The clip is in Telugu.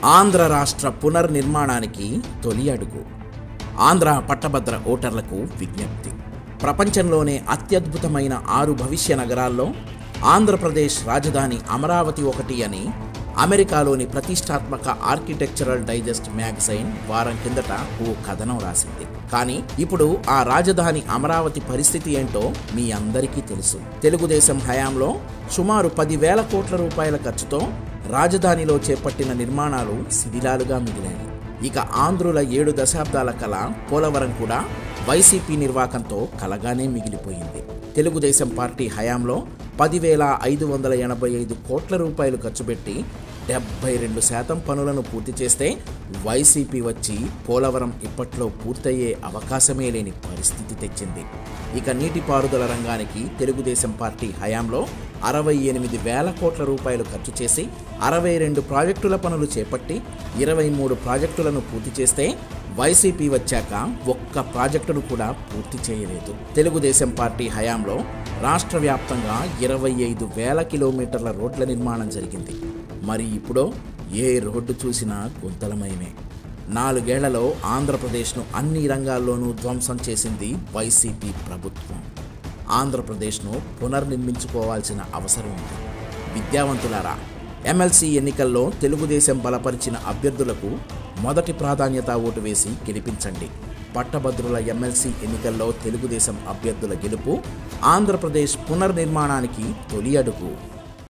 ఆంధ్ర రాష్ట్ర పునర్నిర్మాణానికి తొలి అడుగు ఆంధ్ర పట్టభద్ర ఓటర్లకు విజ్ఞప్తి ప్రపంచంలోనే అత్యద్భుతమైన ఆరు భవిష్య నగరాల్లో ఆంధ్రప్రదేశ్ రాజధాని అమరావతి ఒకటి అని అమెరికాలోని ప్రతిష్టాత్మక ఆర్కిటెక్చరల్ డైజెస్ట్ మ్యాగజైన్ వారం కిందట ఓ కథనం రాసింది కానీ ఇప్పుడు ఆ రాజధాని అమరావతి పరిస్థితి ఏంటో మీ అందరికీ తెలుసు తెలుగుదేశం హయాంలో సుమారు పదివేల కోట్ల రూపాయల ఖర్చుతో రాజధానిలో చేపట్టిన నిర్మాణాలు శిథిలాలుగా మిగిలాయి ఇక ఆంధ్రుల ఏడు దశాబ్దాల కళ పోలవరం కూడా వైసీపీ నిర్వాకంతో కలగానే మిగిలిపోయింది తెలుగుదేశం పార్టీ హయాంలో పదివేల ఐదు వందల ఎనభై ఐదు కోట్ల రూపాయలు ఖర్చు పెట్టి డెబ్బై రెండు శాతం పనులను పూర్తి చేస్తే వైసీపీ వచ్చి పోలవరం ఇప్పట్లో పూర్తయ్యే అవకాశమే లేని పరిస్థితి తెచ్చింది ఇక నీటిపారుదల రంగానికి తెలుగుదేశం పార్టీ హయాంలో అరవై ఎనిమిది వేల కోట్ల రూపాయలు ఖర్చు చేసి అరవై రెండు ప్రాజెక్టుల పనులు చేపట్టి ఇరవై మూడు ప్రాజెక్టులను పూర్తి చేస్తే వైసీపీ వచ్చాక ఒక్క ప్రాజెక్టును కూడా పూర్తి చేయలేదు తెలుగుదేశం పార్టీ హయాంలో రాష్ట్ర వ్యాప్తంగా ఇరవై ఐదు వేల కిలోమీటర్ల రోడ్ల నిర్మాణం జరిగింది మరి ఇప్పుడు ఏ రోడ్డు చూసినా గుంతలమయమే నాలుగేళ్లలో ఆంధ్రప్రదేశ్ను అన్ని రంగాల్లోనూ ధ్వంసం చేసింది వైసీపీ ప్రభుత్వం ఆంధ్రప్రదేశ్ను పునర్నిర్మించుకోవాల్సిన అవసరం ఉంది విద్యావంతులారా ఎమ్మెల్సీ ఎన్నికల్లో తెలుగుదేశం బలపరిచిన అభ్యర్థులకు మొదటి ప్రాధాన్యత ఓటు వేసి గెలిపించండి పట్టభద్రుల ఎమ్మెల్సీ ఎన్నికల్లో తెలుగుదేశం అభ్యర్థుల గెలుపు ఆంధ్రప్రదేశ్ పునర్నిర్మాణానికి తొలి అడుగు